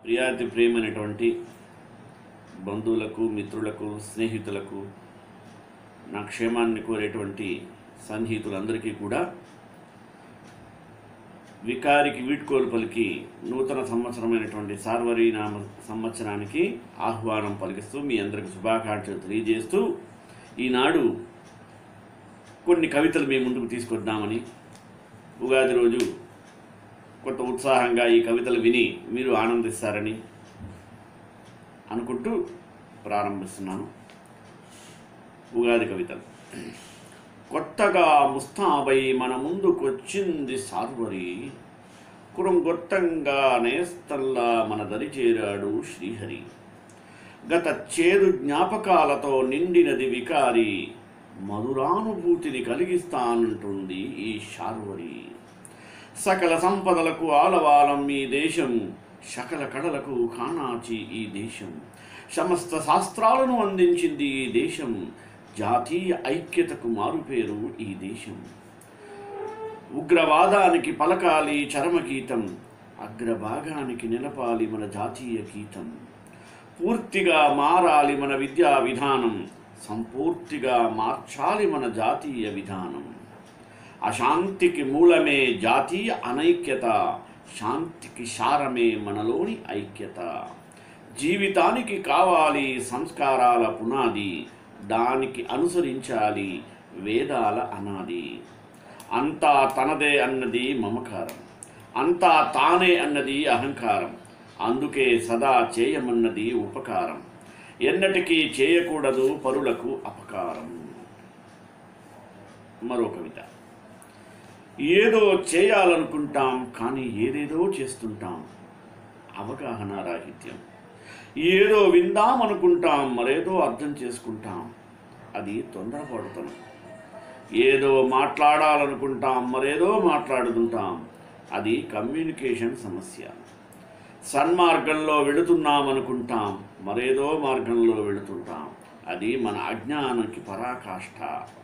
ప్రియాతి ప్రేమైనటువంటి బంధువులకు మిత్రులకు స్నేహితులకు నా క్షేమాన్ని కోరేటువంటి సన్నిహితులందరికీ కూడా వికారికి వీడ్కోలు పలికి నూతన సంవత్సరమైనటువంటి సార్వరీనామ సంవత్సరానికి ఆహ్వానం పలికిస్తూ మీ అందరికి శుభాకాంక్షలు తెలియజేస్తూ ఈనాడు కొన్ని కవితలు మీ ముందుకు తీసుకొద్దామని ఉగాది రోజు కొంత ఉత్సాహంగా ఈ కవితలు విని మీరు ఆనందిస్తారని అనుకుంటూ ప్రారంభిస్తున్నాను ఉగాది కవితలు కొత్తగా ముస్తాబై మన ముందుకొచ్చింది సార్వరి కురం గొట్టంగా నేస్తల్లా మన దరి చేరాడు శ్రీహరి గత చేదు జ్ఞాపకాలతో నిండినది వికారి మధురానుభూతిని కలిగిస్తానంటుంది ఈ శార్వరి సకల సంపదలకు ఆలవాలం ఈ దేశం సకల కళలకు కానాచి ఈ దేశం సమస్త శాస్త్రాలను అందించింది ఈ దేశం జాతీయ ఐక్యతకు మారుపేరు ఈ దేశం ఉగ్రవాదానికి పలకాలి చరమగీతం అగ్రభాగానికి నిలపాలి మన జాతీయ గీతం పూర్తిగా మారాలి మన విద్యా విధానం సంపూర్తిగా మార్చాలి మన జాతీయ విధానం అశాంతికి మూలమే జాతీయ అనైక్యత శాంతికి సారమే మనలోని ఐక్యత జీవితానికి కావాలి సంస్కారాల పునాది దానికి అనుసరించాలి వేదాల అనాది అంతా తనదే అన్నది మమకారం అంతా తానే అన్నది అహంకారం అందుకే సదా చేయమన్నది ఉపకారం ఎన్నటికీ చేయకూడదు పరులకు అపకారం మరో కవిత ఏదో చేయాలనుకుంటాం కానీ ఏదేదో చేస్తుంటాం అవగాహన రాహిత్యం ఏదో విందామనుకుంటాం మరేదో అర్థం చేసుకుంటాం అది తొందరపడుతున్నాం ఏదో మాట్లాడాలనుకుంటాం మరేదో మాట్లాడుతుంటాం అది కమ్యూనికేషన్ సమస్య సన్మార్గంలో వెళుతున్నామనుకుంటాం మరేదో మార్గంలో వెళుతుంటాం అది మన అజ్ఞానానికి పరాకాష్ఠ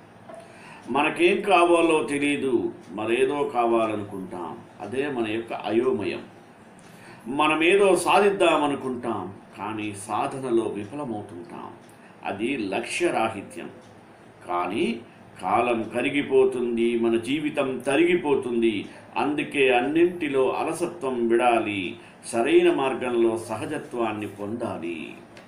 మనకేం కావాలో తెలియదు మరేదో కావాలనుకుంటాం అదే మన యొక్క అయోమయం మనమేదో సాధిద్దామనుకుంటాం కానీ సాధనలో విఫలమవుతుంటాం అది లక్ష్యరాహిత్యం కానీ కాలం కరిగిపోతుంది మన జీవితం తరిగిపోతుంది అందుకే అన్నింటిలో అలసత్వం విడాలి సరైన మార్గంలో సహజత్వాన్ని పొందాలి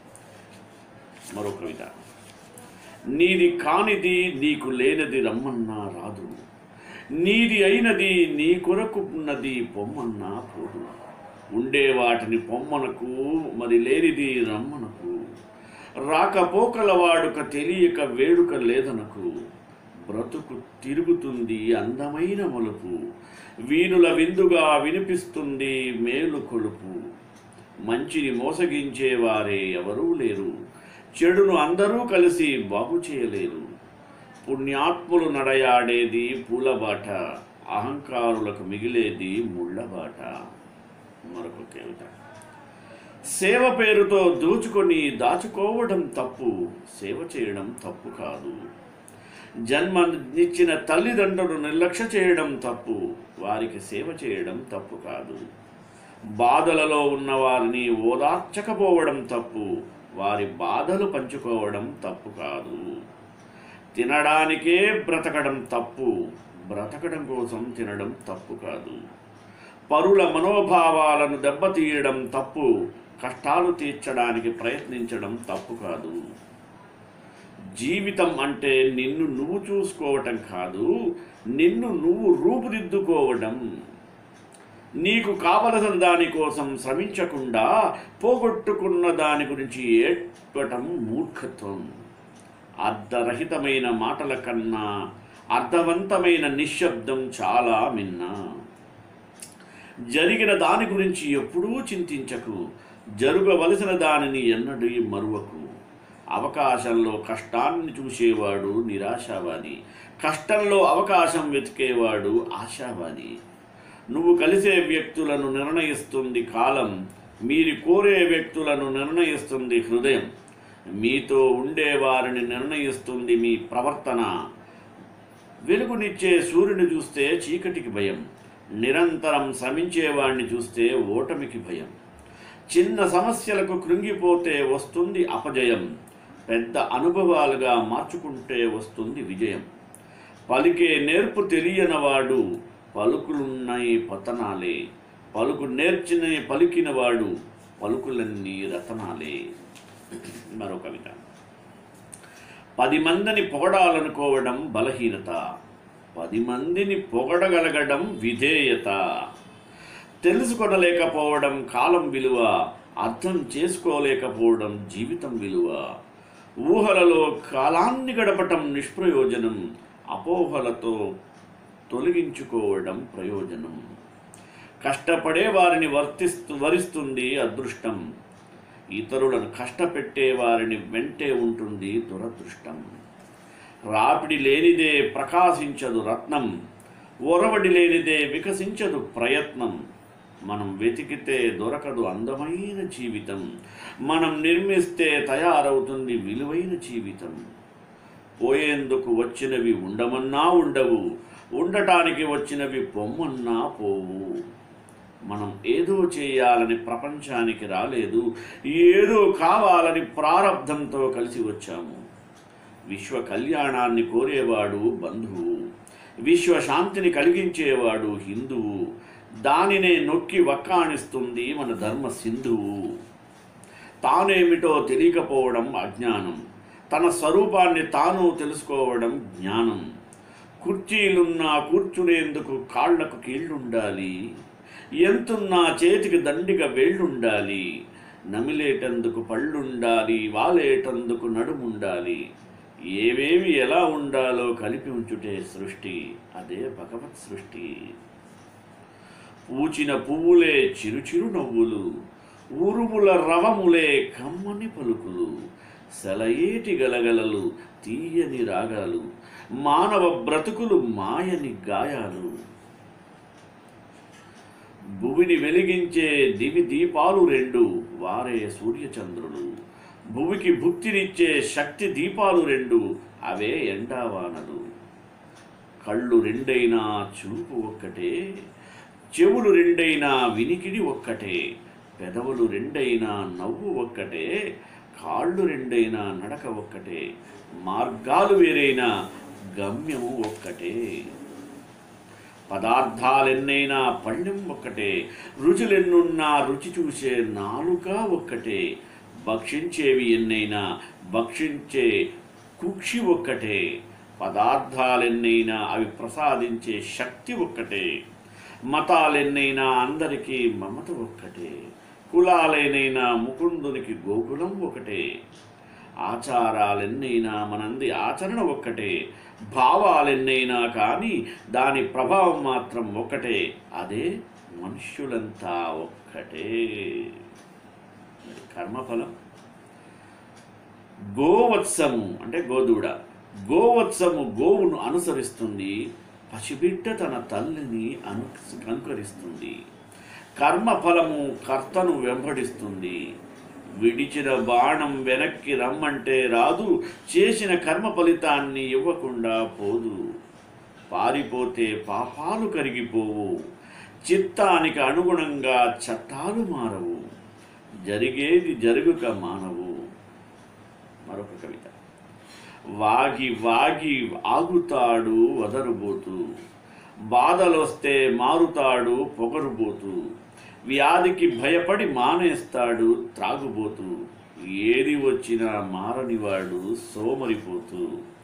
మరో కవిత నీది కానిది నీకు లేనిది రమ్మన్నా రాదు నీది అయినది నీ కొరకున్నది పొమ్మన్నా పోదు ఉండే వాటిని పొమ్మనకు మరి లేనిది రమ్మనకు రాకపోకల వాడుక తెలియక వేడుక లేదనకు బ్రతుకు తిరుగుతుంది అందమైన మలుపు వీణుల విందుగా వినిపిస్తుంది మేలు కొలుపు మంచిని మోసగించేవారే ఎవరూ లేరు చెడును అందరూ కలిసి బాగు చేయలేరు పుణ్యాత్ములు నడయాడేది పూలబాట అహంకారులకు మిగిలేది ముళ్ళబాట మరొక కవిత సేవ పేరుతో దోచుకొని దాచుకోవడం తప్పు సేవ చేయడం తప్పు కాదు జన్మనిచ్చిన తల్లిదండ్రులు నిర్లక్ష్య చేయడం తప్పు వారికి సేవ చేయడం తప్పు కాదు బాధలలో ఉన్న వారిని ఓదార్చకపోవడం తప్పు వారి బాధలు పంచుకోవడం తప్పు కాదు తినడానికే బ్రతకడం తప్పు బ్రతకడం కోసం తినడం తప్పు కాదు పరుల మనోభావాలను దెబ్బతీయడం తప్పు కష్టాలు తీర్చడానికి ప్రయత్నించడం తప్పు కాదు జీవితం అంటే నిన్ను నువ్వు చూసుకోవటం కాదు నిన్ను నువ్వు రూపుదిద్దుకోవడం నీకు కావలసిన దానికోసం శ్రమించకుండా పోగొట్టుకున్న దాని గురించి ఏడ్పటం మూర్ఖత్వం అర్ధరహితమైన మాటల కన్నా అర్థవంతమైన నిశ్శబ్దం చాలా మిన్న జరిగిన దాని గురించి ఎప్పుడూ చింతించకు జరగవలసిన దానిని ఎన్నడూ మరువకు అవకాశంలో కష్టాన్ని చూసేవాడు నిరాశావాది కష్టంలో అవకాశం వెతికేవాడు ఆశావాది నువ్వు కలిసే వ్యక్తులను నిర్ణయిస్తుంది కాలం మీరు కోరే వ్యక్తులను నిర్ణయిస్తుంది హృదయం మీతో ఉండేవారిని నిర్ణయిస్తుంది మీ ప్రవర్తన వెలుగునిచ్చే సూర్యుని చూస్తే చీకటికి భయం నిరంతరం శ్రమించేవాడిని చూస్తే ఓటమికి భయం చిన్న సమస్యలకు కృంగిపోతే వస్తుంది అపజయం పెద్ద అనుభవాలుగా మార్చుకుంటే వస్తుంది విజయం పలికే నేర్పు తెలియనవాడు పలుకులున్నాయి పతనాలే పలుకు నేర్చిన పలికినవాడు పలుకులన్నీ రతనాలే మరో కవిత పది మందిని పొగడాలనుకోవడం బలహీనత పది మందిని పొగడగలగడం విధేయత తెలుసుకొనలేకపోవడం కాలం విలువ అర్థం చేసుకోలేకపోవడం జీవితం విలువ ఊహలలో కాలాన్ని గడపటం నిష్ప్రయోజనం అపోహలతో తొలగించుకోవడం ప్రయోజనం కష్టపడే వారిని వర్తిస్తు వరిస్తుంది అదృష్టం ఇతరులను కష్టపెట్టే వారిని వెంటే ఉంటుంది దురదృష్టం రాపిడి లేనిదే ప్రకాశించదు రత్నం ఒరవడి లేనిదే వికసించదు ప్రయత్నం మనం వెతికితే దొరకదు అందమైన జీవితం మనం నిర్మిస్తే తయారవుతుంది విలువైన జీవితం పోయేందుకు వచ్చినవి ఉండమన్నా ఉండవు ఉండటానికి వచ్చినవి పొమ్మన్నా పోవు మనం ఏదో చేయాలని ప్రపంచానికి రాలేదు ఏదో కావాలని ప్రారంధంతో కలిసి వచ్చాము విశ్వ కళ్యాణాన్ని కోరేవాడు బంధువు విశ్వ శాంతిని కలిగించేవాడు హిందువు దానినే నొక్కి వక్కాణిస్తుంది మన ధర్మ సింధువు తానేమిటో తెలియకపోవడం అజ్ఞానం తన స్వరూపాన్ని తాను తెలుసుకోవడం జ్ఞానం కుర్చీలున్నా కూర్చునేందుకు కాళ్లకు కీళ్ళుండాలి ఎంతున్నా చేతికి దండిగా వేళ్ళుండాలి నమిలేటందుకు పళ్ళుండాలి వాలేటందుకు నడుముండాలి ఏవేవి ఎలా ఉండాలో కలిపి ఉంచుటే సృష్టి అదే భగవత్ సృష్టి పూచిన పువ్వులే చిరుచిరు నవ్వులు ఉరుముల రవములే కమ్మని పలుకులు సెలయేటి గలగలలు తీయని రాగాలు మానవ బ్రతుకులు మాయని గాయాలు భువిని వెలిగించే దివి దీపాలు రెండు వారే సూర్యచంద్రులు భువికి భుక్తినిచ్చే శక్తి దీపాలు రెండు అవే ఎండావానలు కళ్ళు రెండైనా చూపు ఒక్కటే చెవులు రెండైనా వినికిడి ఒక్కటే పెదవులు రెండైనా నవ్వు ఒక్కటే కాళ్ళు రెండైనా నడక ఒక్కటే మార్గాలు వేరైనా గమ్యము ఒక్కటే పదార్థాలెన్నైనా పళ్ళెం ఒక్కటే రుచులెన్నున్నా రుచి చూసే నాలుక ఒక్కటే భక్షించేవి ఎన్నైనా భక్షించే కుక్షి ఒక్కటే పదార్థాలెన్నైనా అవి ప్రసాదించే శక్తి ఒక్కటే మతాలెన్నైనా అందరికీ మమత ఒక్కటే కులాలైనైనా ముకుందునికి గోకులం ఒకటే ఆచారాలెన్నైనా మనంది ఆచరణ ఒక్కటే భావాలెన్నైనా కానీ దాని ప్రభావం మాత్రం ఒక్కటే అదే మనుష్యులంతా ఒక్కటే మరి కర్మఫలం గోవత్సము అంటే గోదూడ గోవత్సము గోవును అనుసరిస్తుంది పసిబిడ్డ తన తల్లిని అను అనుకరిస్తుంది కర్మఫలము కర్తను వెంబడిస్తుంది విడిచిన బాణం వెనక్కి రమ్మంటే రాదు చేసిన కర్మ ఫలితాన్ని ఇవ్వకుండా పోదు పారిపోతే పాపాలు కరిగిపోవు చిత్తానికి అనుగుణంగా చట్టాలు మారవు జరిగేది జరుగుక మానవు మరొక కవిత వాగి వాగి ఆగుతాడు వదరుబోతు బాధలొస్తే మారుతాడు పొగరుబోతు వ్యాధికి భయపడి మానేస్తాడు త్రాగుబోతు ఏది వచ్చినా మారనివాడు సోమరిపోతూ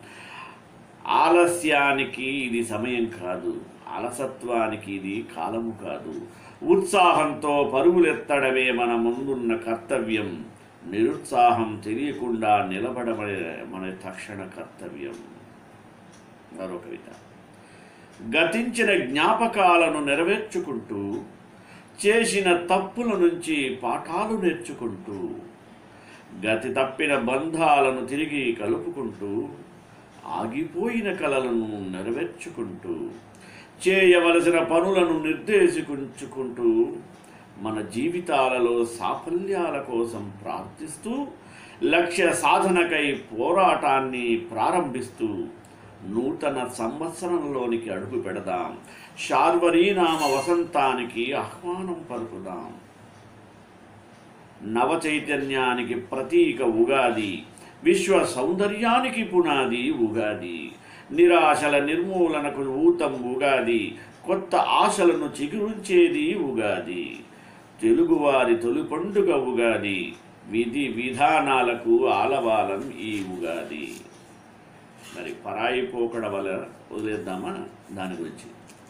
ఆలస్యానికి ఇది సమయం కాదు అలసత్వానికి ఇది కాలము కాదు ఉత్సాహంతో పరుగులెత్తడమే మన ముందున్న కర్తవ్యం నిరుత్సాహం తెలియకుండా నిలబడమనే మన తక్షణ కర్తవ్యం మరో కవిత గతించిన జ్ఞాపకాలను నెరవేర్చుకుంటూ చేసిన తప్పుల నుంచి పాఠాలు నేర్చుకుంటూ గతి తప్పిన బంధాలను తిరిగి కలుపుకుంటూ ఆగిపోయిన కలలను నెరవేర్చుకుంటూ చేయవలసిన పనులను నిర్దేశించుకుంటూ మన జీవితాలలో సాఫల్యాల కోసం ప్రార్థిస్తూ లక్ష్య సాధనకై పోరాటాన్ని ప్రారంభిస్తూ నూతన సంవత్సరంలోనికి అడుగు పెడదాం శార్వరీనామ వసంతానికి ఆహ్వానం పలుకుదాం నవ చైతన్యానికి ప్రతీక ఉగాది విశ్వ సౌందర్యానికి పునాది ఉగాది నిరాశల నిర్మూలనకు ఊతం ఉగాది కొత్త ఆశలను చిగురుంచేది ఉగాది తెలుగువారి తొలి పండుగ ఉగాది విధి విధానాలకు ఆలవాలం ఈ ఉగాది మరి పరాయి పోకడ వల్ల వదిలేద్దామా దాని గురించి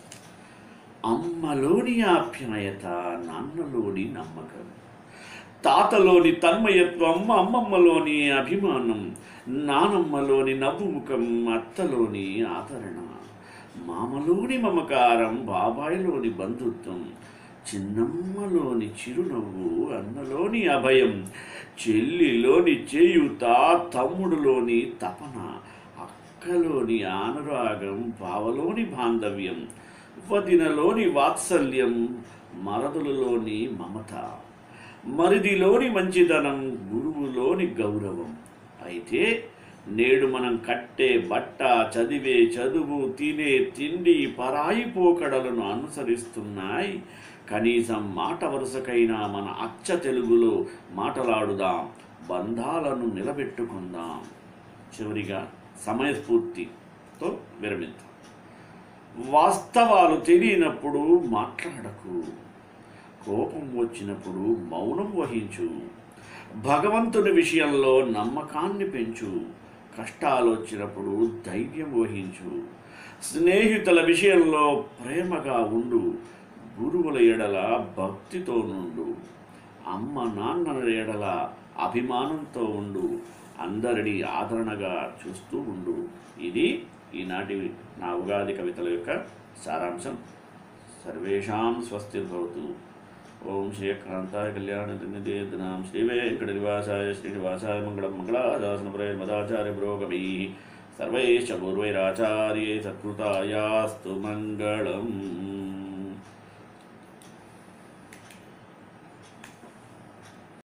అమ్మలోని ఆప్యాయత నాన్నలోని నమ్మకం తాతలోని తన్మయత్వం అమ్మమ్మలోని అభిమానం నానమ్మలోని నవ్వుముఖం అత్తలోని ఆదరణ మామలోని మమకారం బాబాయిలోని బంధుత్వం చిన్నమ్మలోని చిరునవ్వు అన్నలోని అభయం చెల్లిలోని చేయుత తమ్ముడులోని తపన అక్కలోని అనురాగం బావలోని బాంధవ్యం వదినలోని వాత్సల్యం మరదులలోని మమత మరిదిలోని మంచితనం గురువులోని గౌరవం అయితే నేడు మనం కట్టే బట్ట చదివే చదువు తినే తిండి పరాయి పోకడలను అనుసరిస్తున్నాయి కనీసం మాట వరుసకైనా మన అచ్చ తెలుగులో మాటలాడుదాం బంధాలను నిలబెట్టుకుందాం చివరిగా సమయస్ఫూర్తితో విరమిద్దాం వాస్తవాలు తెలియనప్పుడు మాట్లాడకు కోపం వచ్చినప్పుడు మౌనం వహించు భగవంతుని విషయంలో నమ్మకాన్ని పెంచు కష్టాలు వచ్చినప్పుడు ధైర్యం వహించు స్నేహితుల విషయంలో ప్రేమగా ఉండు గురువుల ఎడల భక్తితో నుండు అమ్మ నాన్నల ఎడల అభిమానంతో ఉండు అందరినీ ఆదరణగా చూస్తూ ఉండు ఇది ఈనాటి నా ఉగాది కవితల యొక్క సారాంశం సర్వేషాం స్వస్తిర్భవతు ఓం శ్రీక్రాంతాయ కళ్యాణ దినాం శ్రీ వెంకట నివాసాయ శ్రీనివాసాయ మంగళం మంగళాశాసన మదాచార్య పురోగమీ సర్వైశ్చ పూర్వైరాచార్యే సత్కృతాయాస్తు మంగళం